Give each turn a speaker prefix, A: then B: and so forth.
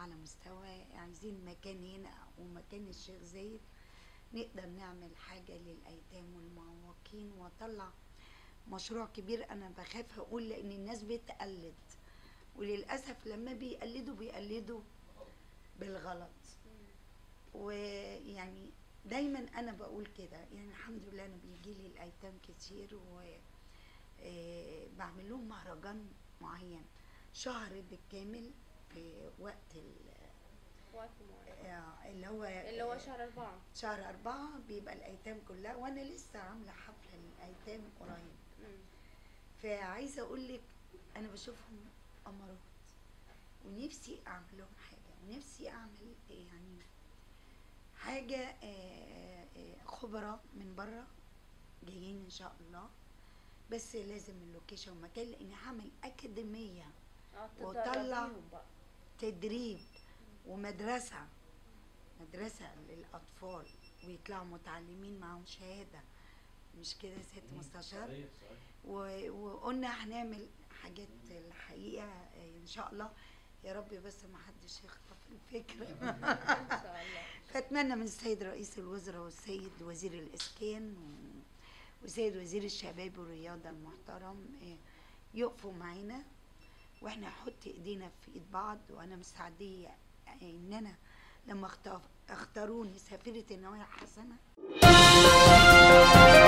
A: اعلى مستوى عايزين مكان هنا ومكان الشيخ زايد نقدر نعمل حاجه للايتام والمعوقين واطلع مشروع كبير انا بخاف اقول لان الناس بتقلد وللاسف لما بيقلدوا بيقلدوا بالغلط ويعني دايما انا بقول كده يعني الحمد لله انا بيجي لي الايتام كتير و آه، بعمل لهم مهرجان معين شهر بالكامل في وقت ال-
B: وقت معين
A: آه، اللي هو
B: اللي هو شهر أربعة
A: شهر أربعة بيبقى الأيتام كلها وأنا لسه عاملة حفلة للأيتام قريب
B: مم.
A: فعايزة أقول لك أنا بشوفهم أمارات ونفسي أعمل لهم حاجة ونفسي أعمل يعني حاجة آه، آه، خبراء من بره جايين إن شاء الله بس لازم اللوكيشن ومكان لأني هعمل أكاديمية
B: اه
A: وطلع-
B: تدربيهم بقى
A: تدريب ومدرسة مدرسة للأطفال ويطلعوا متعلمين معاهم شهادة مش كده يا ست مستشار
C: صحيح صحيح
A: و- وقلنا هنعمل حاجات الحقيقة آه، إن شاء الله يا رب بس ما حدش يخطف الفكرة
B: ان شاء الله
A: فأتمنى من السيد رئيس الوزراء والسيد وزير الإسكان و- والسيد وزير الشباب والرياضة المحترم آه، يقفوا معانا واحنا نحط ايدينا في ايد بعض وانا مستعدية آه، ان انا لما اختار اختاروني سفيرة النوايا الحسنة